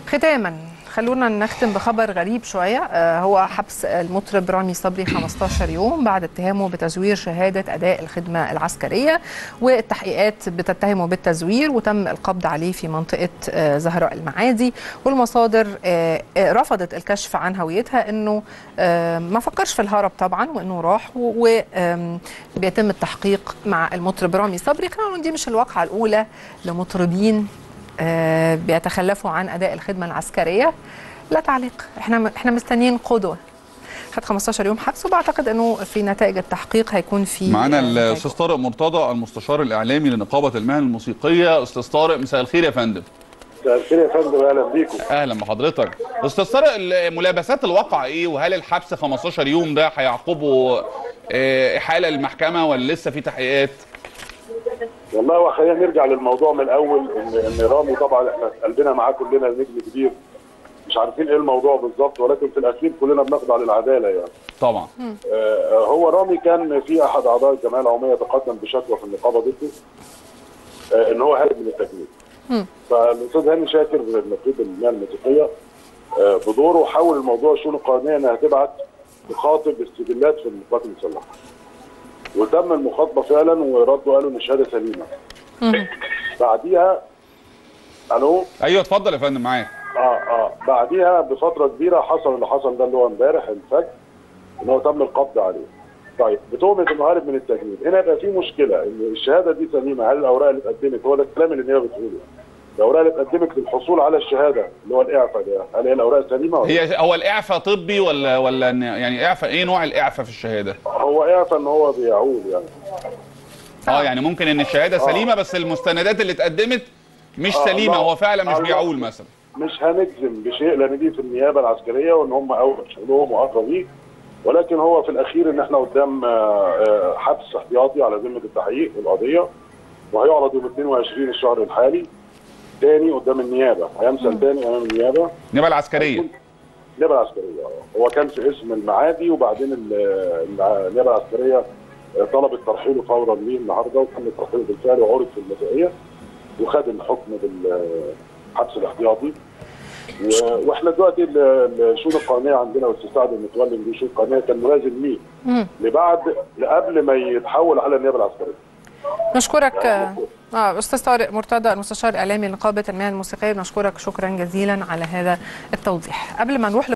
ختاما خلونا نختم بخبر غريب شوية آه، هو حبس المطرب رامي صبري 15 يوم بعد اتهامه بتزوير شهادة أداء الخدمة العسكرية والتحقيقات بتتهمه بالتزوير وتم القبض عليه في منطقة آه، زهراء المعادي والمصادر آه، آه، رفضت الكشف عن هويتها أنه آه، ما فكرش في الهرب طبعا وأنه راح وبيتم التحقيق مع المطرب رامي صبري خلينا نقول دي مش الواقعة الأولى لمطربين آه، بيتخلفوا عن اداء الخدمه العسكريه لا تعليق احنا احنا مستنيين قدوه خد 15 يوم حبس وبعتقد انه في نتائج التحقيق هيكون في معانا آه، نتائج. الاستاذ طارق مرتضى المستشار الاعلامي لنقابه المهن الموسيقيه استاذ طارق مساء الخير يا فندم مساء الخير يا فندم اهلا بيكم اهلا بحضرتك استاذ طارق ملابسات الواقع ايه وهل الحبس 15 يوم ده هيعقبه آه، احاله للمحكمه ولا لسه في تحقيقات والله وخلينا نرجع للموضوع من الاول ان ان رامي طبعا احنا قلبنا معاه كلنا نجم كبير مش عارفين ايه الموضوع بالظبط ولكن في الاخير كلنا بنخضع للعداله يعني طبعا آه هو رامي كان في احد اعضاء الجمعيه العموميه تقدم بشكوى في النقابه ضده آه ان هو هارب من التجنيد فالاستاذ هاني شاكر نقيب المهن الموسيقيه آه بدوره حول الموضوع الشؤون القانونيه انها تبعت تخاطب استجلات في القوات المسلحه وتم المخاطبه فعلا وردوا قالوا ان الشهاده سليمه بعديها الو ايوه اتفضل يا فندم معاك اه اه بعديها بفتره كبيره حصل اللي حصل ده اللي هو امبارح الفجر ان هو تم القبض عليه. طيب بتهمه انه هارب من التجنيد، هنا يبقى في مشكله ان الشهاده دي سليمه، هل الاوراق اللي اتقدمت هو ده الكلام اللي النيابه بتقوله. الاوراق اللي اتقدمت للحصول على الشهاده اللي هو الاعفاء ده، هل هي الاوراق سليمه ولا هي هو الاعفاء طبي ولا ولا إن- يعني اعفاء ايه نوع الاعفاء في الشهاده هو اعفاء ان هو بيعول يعني. اه يعني ممكن ان الشهاده سليمه بس المستندات اللي اتقدمت مش آه، سليمه الله- هو فعلا مش الله- بيعول مثلا مش هنجزم بشيء لان دي في النيابه العسكريه وان هم اول شغلهم واقروا بيه ولكن هو في الاخير ان احنا قدام آه، آه، حبس احتياطي على ذمه التحقيق والقضيه وهيعرض يوم 22 الشهر الحالي تاني قدام النيابه هيمثل تاني امام النيابه النيابه العسكريه النيابه العسكريه آه. هو كان في اسم المعادي وبعدين ال- الع- النيابه العسكريه آه، طلبت ترحيله فورا ليه النهارده وتم ترحيله بالفعل وعرض في المسائيه وخد الحكم بالحبس الاحتياطي و- واحنا دلوقتي ال- الشؤون القانونيه عندنا واستسعاد المتولي دي شؤون قانونيه كان ملازم ليه لبعد لقبل ما يتحول على النيابه العسكريه نشكرك آه آه، استاذ طارق مرتضى المستشار الاعلامي لنقابه المهن الموسيقيه بنشكرك شكرا جزيلا على هذا التوضيح قبل ما نروح